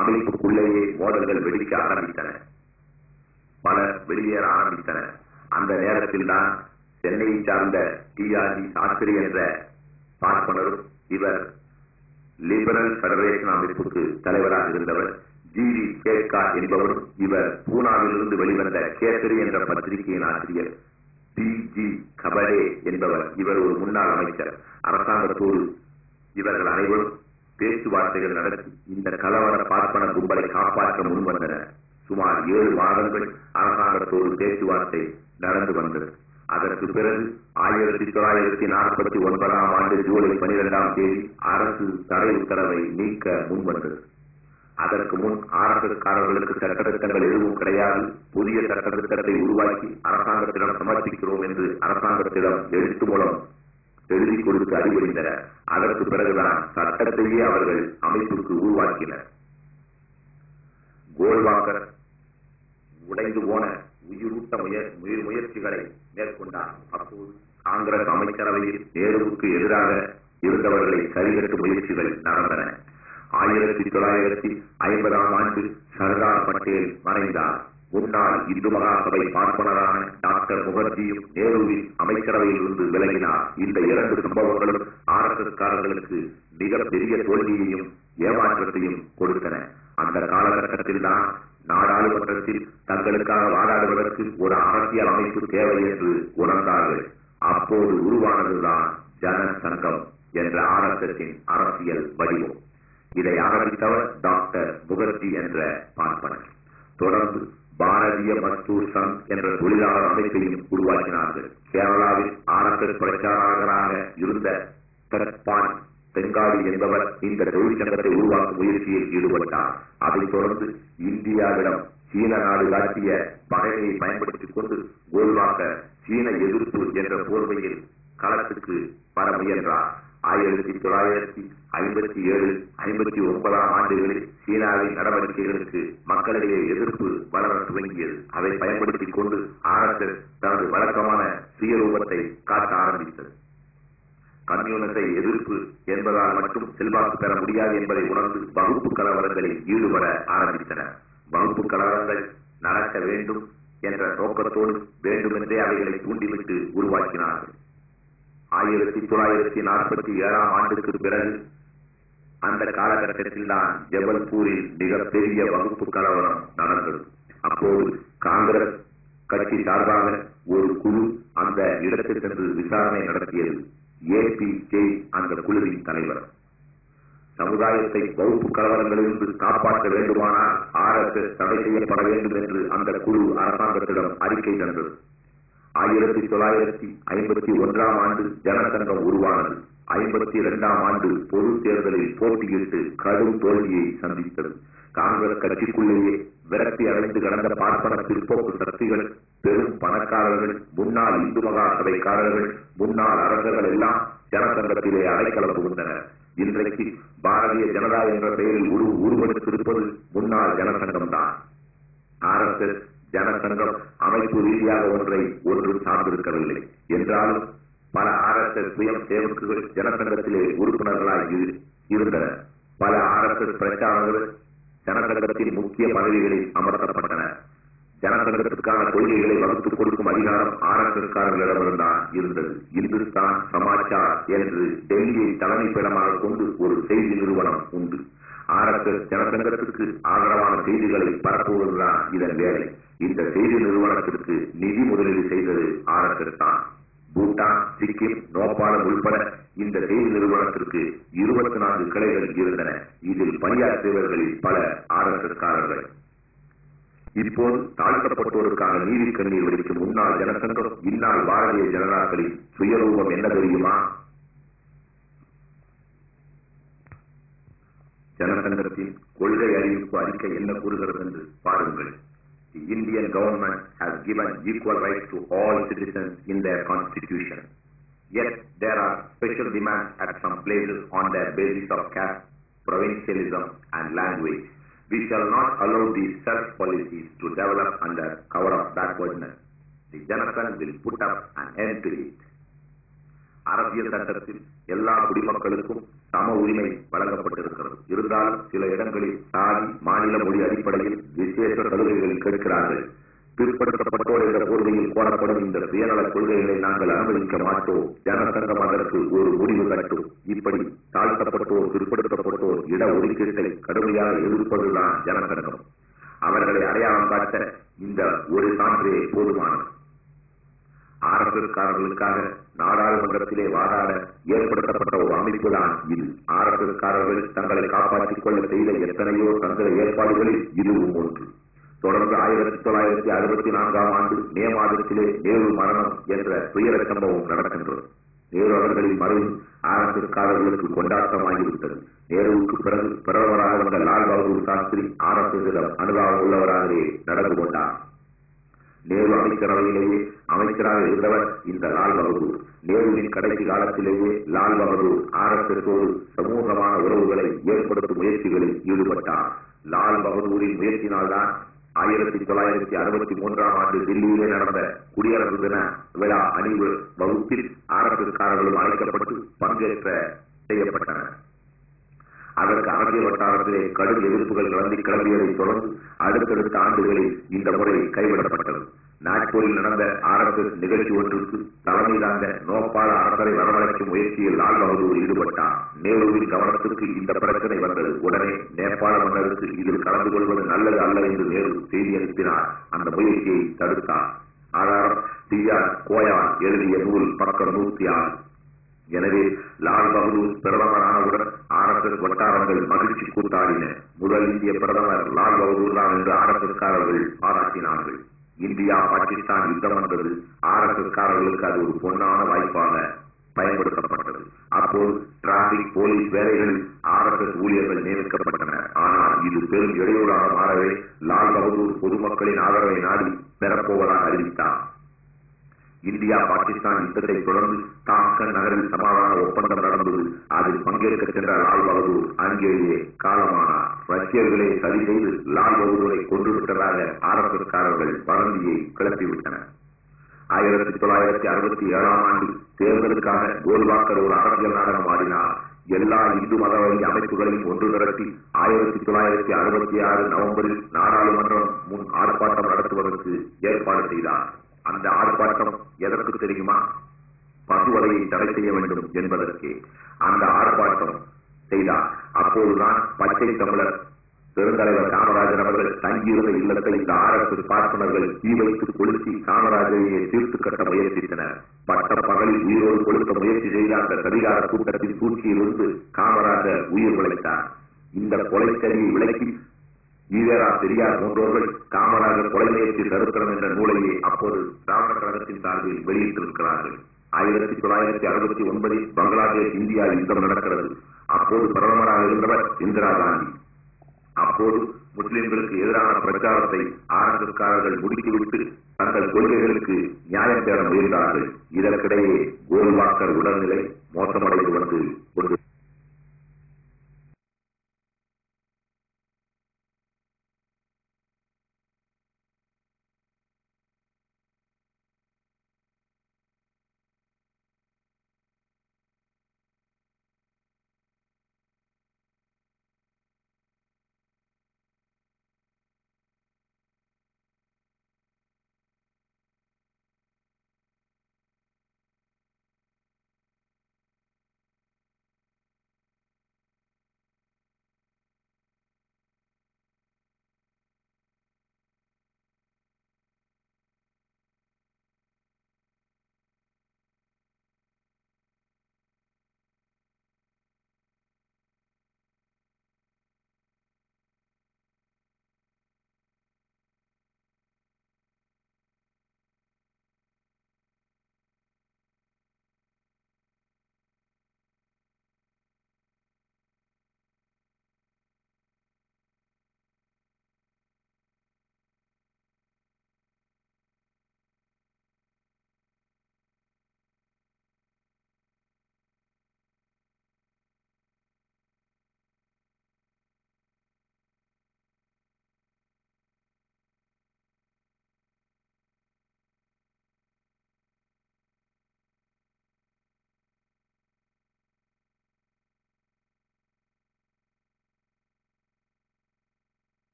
அமைப்புக்குள்ளேயே மோதல்கள் வெடிக்க ஆரம்பித்தன பலர் வெளியேற ஆரம்பித்தனர் அந்த நேரத்தில் தான் சென்னையை சார்ந்த டிஆர்டி சாஸ்திரி என்ற பார்ப்பனரும் இவர் லிபரல் பெடரேஷன் அமைப்புக்கு தலைவராக இருந்தவர் ஜி டி கேட்கா என்பவரும் இவர் பூனாவிலிருந்து வெளிவந்த கேசரி என்ற பத்திரிகையின் ஆசிரியர் பி ஜி கபடே என்பவர் இவர் ஒரு முன்னாள் அமைச்சர் அரசாங்கத்தோடு இவர்கள் அனைவரும் பேச்சுவார்த்தைகள் நடத்தி இந்த கலவர பார்ப்பன கும்பலை காப்பாற்ற முன்வந்தனர் சுமார் ஏழு மாதங்கள் அரசாங்கத்தோடு பேச்சுவார்த்தை நடந்து வந்தது அதற்கு பிறகு ஆயிரத்தி தொள்ளாயிரத்தி நாற்பத்தி ஒன்பதாம் ஆண்டு ஜூலை பனிரெண்டாம் தேதி அரசு தடை உத்தரவை நீக்க முன்வந்தது அதற்கு முன் ஆர்எஸ்எஸ்காரர்களுக்கு சட்டத்திட்டங்கள் எதுவும் கிடையாது புதிய சட்டத்திட்டத்தை உருவாக்கி அரசாங்கத்திடம் சமர்ப்பிக்கிறோம் என்று அரசாங்கத்திடம் எழுத்து மூலம் எழுதி கொடுத்து அறிவுறுந்தனர் அதற்கு பிறகுதான் சட்டத்தையே அவர்கள் அமைப்புக்கு உருவாக்கினர் கோல்வாக்கர் உடைந்து போன உயிரூட்ட முயற் முயற் முயற்சிகளை மேற்கொண்டார் அப்போது காங்கிரஸ் அமைச்சரவையில் நேருவுக்கு எதிராக இருந்தவர்களை சரிகட்டு முயற்சிகள் நடந்தன ஆயிரத்தி தொள்ளாயிரத்தி ஐம்பதாம் ஆண்டு சர்தார் பட்டேல் மறைந்தார் முன்னாள் இந்து மகாசபை பார்ப்பனரான டாக்டர் முகர்ஜியும் நேருவின் அமைச்சரவையில் இருந்து விலகினார் இந்த இரண்டு சம்பவங்களும் ஆர்எஸ்எஸ்காரர்களுக்கு மிக பெரிய தோல்வியையும் ஏமாற்றத்தையும் கொடுத்தன அந்த காலகட்டத்தில் தான் நாடாளுமன்றத்தில் தங்களுக்காக வாதாடுவதற்கு ஒரு அரசியல் அமைப்பு தேவை என்று உணர்ந்தார்கள் அப்போது உருவானதுதான் ஜன சங்கம் என்ற ஆர்எஸ்எஸின் அரசியல் வடிவம் இதை ஆரம்பித்தவர் டாக்டர் முகர்ஜி என்ற பார்ப்பனர் தொடர்ந்து பாரதிய மஸ்தூர் சங் என்ற தொழிலாளர் அமைப்பையும் உருவாக்கினார்கள் கேரளாவில் ஆர்எஸ்எஸ் பிரச்சாரகராக இருந்த கரப்பான் பெங்காலி என்பவர் இந்த தொழிற்சங்கத்தை உருவாக்கும் முயற்சியில் ஈடுபட்டார் அதைத் தொடர்ந்து இந்தியாவிடம் சீன நாடு காட்டிய பகைமையை பயன்படுத்திக் கொண்டு கோல்வாக்க சீன எதிர்ப்பு என்ற போர்வையில் களத்துக்கு வர முயன்றார் ஆயிரத்தி தொள்ளாயிரத்தி ஐம்பத்தி ஏழு ஐம்பத்தி ஒன்பதாம் ஆண்டுகளில் சீனாவின் நடவடிக்கைகளுக்கு மக்களிடையே எதிர்ப்பு வளர துவங்கியது அதை பயன்படுத்திக் கொண்டு ஆர்எஸ்எஸ் தனது வழக்கமான சுயரூபத்தை காட்ட ஆரம்பித்தது கம்யூனிசை எதிர்ப்பு என்பதால் மட்டும் செல்வாக்கு பெற முடியாது என்பதை உணர்ந்து வகுப்பு கலவரங்களில் ஈடுபட ஆரம்பித்தனர் வகுப்பு கலவரங்கள் நடக்க வேண்டும் என்ற நோக்கத்தோடு வேண்டுமென்றே அவைகளை தூண்டிவிட்டு உருவாக்கினார்கள் ஆயிரத்தி தொள்ளாயிரத்தி நாற்பத்தி ஏழாம் ஆண்டுக்கு பிறகு அந்த காலகட்டத்தில் தான் ஜபல்பூரில் மிகப்பெரிய வகுப்பு கலவரம் நடந்தது அப்போது காங்கிரஸ் கட்சி சார்பாக ஒரு குழு அந்த இடத்தில் சென்று விசாரணை நடத்தியது ஏபி ஜெய் அந்த குழுவின் தலைவர் சமுதாயத்தை வகுப்பு கலவரங்களிலிருந்து காப்பாற்ற வேண்டுமானால் ஆர்எஸ்எஸ் தடை செய்யப்பட வேண்டும் என்று அந்த குழு அரசாங்கத்திடம் அறிக்கை தந்தது ஆயிரத்தி தொள்ளாயிரத்தி ஐம்பத்தி ஒன்றாம் ஆண்டு ஜனசங்கம் உருவானது ஐம்பத்தி இரண்டாம் ஆண்டு பொது தேர்தலில் போட்டியிட்டு கடும் தோல்வியை சந்தித்தது காங்கிரஸ் கட்சிக்குள்ளேயே விரக்தி அடைந்து கடந்த பார்ப்பன பிற்போக்கு சக்திகள் பெரும் பணக்காரர்கள் முன்னாள் இந்து மகா சபைக்காரர்கள் முன்னாள் அரசர்கள் எல்லாம் ஜனசங்கத்திலே அடைக்கலம் புகுந்தனர் இன்றைக்கு பாரதிய ஜனதா என்ற பெயரில் உரு உருவெடுத்திருப்பது முன்னாள் ஜனசங்கம் தான் ஆர்எஸ்எஸ் ஜனசங்கம் அமைப்பு ரீதியாக ஒன்றை ஒன்றும் சார்ந்திருக்கவில்லை என்றாலும் பல ஆர்எஸ்எஸ் சுயம் சேவக்குகள் ஜனசங்கத்திலே உறுப்பினர்களாய் இரு- இருந்தனர் பல ஆர்எஸ்எஸ் பிரச்சாரங்கள் ஜனசங்கத்தின் முக்கிய பதவிகளில் அமர்த்தப்பட்டனர் ஜனசங்கத்திற்கான கொள்கைகளை வகுத்துக் கொடுக்கும் அதிகாரம் ஆர்எஸ்எஸ்காரர்களிடமிருந்தான் இருந்தது இந்துஸ்தான் சமாச்சார் என்று டெல்லியை தலைமைப்பிடமாக கொண்டு ஒரு செய்தி நிறுவனம் உண்டு ஆர்எஸ்எஸ் ஜனசங்கத்திற்கு ஆதரவான செய்திகளை பரப்புவதுதான் இதன் வேலை இந்த செய்தி நிறுவனத்திற்கு நிதி முதலீடு செய்தது ஆர்எஸ்எஸ் தான் பூட்டான் சிக்கிம் நேபாளம் உள்பட இந்த செய்தி நிறுவனத்திற்கு இருபத்தி நான்கு கிளைகள் இருந்தன இதில் பணியாற்றியவர்களில் பல ஆர்எஸ்எஸ்காரர்கள் இப்போது தாழ்த்தப்பட்டோருக்கான நீதி கண்ணீர் வெடிக்கும் முன்னாள் ஜனசங்கம் இந்நாள் பாரதிய ஜனதாக்களின் சுயரூபம் என்ன தெரியுமா ஜனசங்கத்தின் கொள்கை அறிவிப்பு அறிக்கை என்ன கூறுகிறது என்று பாருங்கள் The Indian government has given equal rights to all citizens in their constitution. Yet there are special demands at some places on the basis of caste, provincialism and language. We shall not allow these such policies to develop under cover of backwardness. The Janasangh will put up an end to it. அரசியல் சட்டத்தில் எல்லா குடிமக்களுக்கும் சம உரிமை வழங்கப்பட்டிருக்கிறது இருந்தாலும் சில இடங்களில் சாதி மாநில மாநில மொழி அடிப்படையில் விசேஷ சலுகைகள் கேட்கிறார்கள் பிற்படுத்தப்பட்டோர் என்ற போர்வையில் கோரப்படும் இந்த சுயநலக் கொள்கைகளை நாங்கள் அனுமதிக்க மாட்டோம் ஜனசங்கம் அதற்கு ஒரு முடிவு கட்டும் இப்படி தாழ்த்தப்பட்டோர் பிற்படுத்தப்பட்டோர் இட ஒதுக்கீட்டை கடுமையாக எதிர்ப்பதுதான் ஜனசங்கம் அவர்களை அடையாளம் காட்ட இந்த ஒரு சான்றே போதுமானது ஆர்எஸ்எஸ்காரர்களுக்காக நாடாளுமன்றத்திலே வாதாட ஏற்படுத்தப்பட்ட ஒரு அமைப்பு தான் இது ஆர்எஸ்எஸ்காரர்கள் தங்களை காப்பாற்றிக் கொள்ள செய்த எத்தனையோ தந்திர ஏற்பாடுகளில் இதுவும் ஒன்று தொடர்ந்து ஆயிரத்தி தொள்ளாயிரத்தி அறுபத்தி நான்காம் ஆண்டு மே மாதத்திலே நேரு மரணம் என்ற துயர சம்பவம் நடக்கின்றது நேரு அவர்களின் மறைவு ஆர்எஸ்எஸ்காரர்களுக்கு கொண்டாட்டமாகிவிட்டது நேருவுக்கு பிறகு பிரதமராக வந்த லால் பகதூர் சாஸ்திரி ஆர்எஸ்எஸிடம் அனுதாபம் உள்ளவராகவே நடந்து கொண்டார் நேரு அமைச்சரவையிலேயே அமைச்சராக இருந்தவர் இந்த லால் பகதூர் நேருவின் கடைசி காலத்திலேயே லால் பகதூர் ஆர்எஸ்எஸோடு சமூகமான உறவுகளை ஏற்படுத்தும் முயற்சிகளில் ஈடுபட்டார் லால் பகதூரின் முயற்சினால்தான் ஆயிரத்தி தொள்ளாயிரத்தி அறுபத்தி மூன்றாம் ஆண்டு டெல்லியிலே நடந்த குடியரசு தின விழா அணிவு வகுப்பில் ஆர்எஸ்எஸ்காரர்களும் அழைக்கப்பட்டு பங்கேற்ற செய்யப்பட்டன அதற்கு அரசியல் வட்டாரத்திலே கடும் எதிர்ப்புகள் கிளம்பி கிளம்பியதைத் தொடர்ந்து அடுத்தடுத்த ஆண்டுகளில் இந்த முறை கைவிடப்பட்டது நாக்பூரில் நடந்த ஆர்எஸ்எஸ் நிகழ்ச்சி ஒன்றுக்கு தலைமை தாங்க நோப்பாள அரசரை வரவழைக்கும் முயற்சியில் லால் பகதூர் ஈடுபட்டார் நேருவின் கவனத்திற்கு இந்த பிரச்சனை வந்தது உடனே நேபாள மன்னருக்கு இதில் கலந்து கொள்வது நல்லது அல்ல என்று நேரு செய்தி அனுப்பினார் அந்த முயற்சியை தடுத்தார் ஆதாரம் டி ஆர் கோயான் எழுதிய நூல் பக்கம் நூத்தி ஆறு எனவே லால் பகதூர் பிரதமரானவுடன் ஆர்எஸ்எஸ் வட்டாரங்கள் மகிழ்ச்சி கூத்தாடின முதல் இந்திய பிரதமர் லால் பகதூர் தான் என்று ஆர்எஸ்எஸ்காரர்கள் பாராட்டினார்கள் இந்தியா பாகிஸ்தான் யுத்தம் வந்தது ஆர்எஸ்எஸ்காரர்களுக்கு அது ஒரு பொன்னான வாய்ப்பாக பயன்படுத்தப்பட்டது அப்போது டிராபிக் போலீஸ் வேலைகளில் ஆர்எஸ்எஸ் ஊழியர்கள் நியமிக்கப்பட்டனர் ஆனால் இது பெரும் இடையூறாக மாறவே லால் பகதூர் பொதுமக்களின் ஆதரவை நாடி பெறப்போவதாக அறிவித்தார் இந்தியா பாகிஸ்தான் யுத்தத்தை தொடர்ந்து தாக்கன் நகரில் சமாதான ஒப்பந்தம் நடந்தது அதில் பங்கேற்க சென்ற லால் பகதூர் அங்கேயே காலமானார் ரஷ்யர்களே சரி செய்து லால் பகதூரை கொன்றுவிட்டதாக ஆர்எஸ்எஸ்காரர்கள் வதந்தியை கிளப்பிவிட்டனர் ஆயிரத்தி தொள்ளாயிரத்தி அறுபத்தி ஏழாம் ஆண்டு தேர்தலுக்காக கோல்வாக்கர் ஒரு அரசியல் நாடகம் ஆடினார் எல்லா இந்து மதவழி அமைப்புகளையும் ஒன்று திரட்டி ஆயிரத்தி தொள்ளாயிரத்தி அறுபத்தி ஆறு நவம்பரில் நாடாளுமன்றம் முன் ஆர்ப்பாட்டம் நடத்துவதற்கு ஏற்பாடு செய்தார் அந்த ஆர்ப்பாட்டம் எதற்கு தெரியுமா பசுவதையை தடை செய்ய வேண்டும் என்பதற்கே அந்த ஆர்ப்பாட்டம் செய்தார் அப்போதுதான் பச்சை தமிழர் பெருந்தலைவர் காமராஜர் அவர்கள் தங்கியிருந்த இல்லத்தை இந்த ஆர்எஸ்எஸ் பார்ப்பனர்கள் தீ வைத்து கொளுத்தி காமராஜரையே தீர்த்து கட்ட முயற்சித்தனர் பட்ட பகலில் உயிரோடு கொளுத்த முயற்சி செய்த அந்த கதிகார கூட்டத்தின் சூழ்ச்சியிலிருந்து காமராஜர் உயிர் பிழைத்தார் இந்த கொலைக்கரியை விளக்கி ஈவேரா பெரியார் போன்றோர்கள் காமராஜர் கொலை முயற்சி தடுக்கணும் என்ற நூலையே அப்போது திராவிட கழகத்தின் சார்பில் வெளியிட்டிருக்கிறார்கள் ஆயிரத்தி தொள்ளாயிரத்தி அறுபத்தி ஒன்பதில் பங்களாதேஷ் இந்தியா யுத்தம் நடக்கிறது அப்போது பிரதமராக இருந்தவர் இந்திரா காந்தி அப்போது முஸ்லிம்களுக்கு எதிரான பிரச்சாரத்தை ஆர்எஸ்எஸ்காரர்கள் முடுக்கிவிட்டு தங்கள் கொள்கைகளுக்கு நியாயம் தேட முயன்றார்கள் இதற்கிடையே கோல்வாக்கர் உடல்நிலை மோசமடைந்து வந்து கொண்டு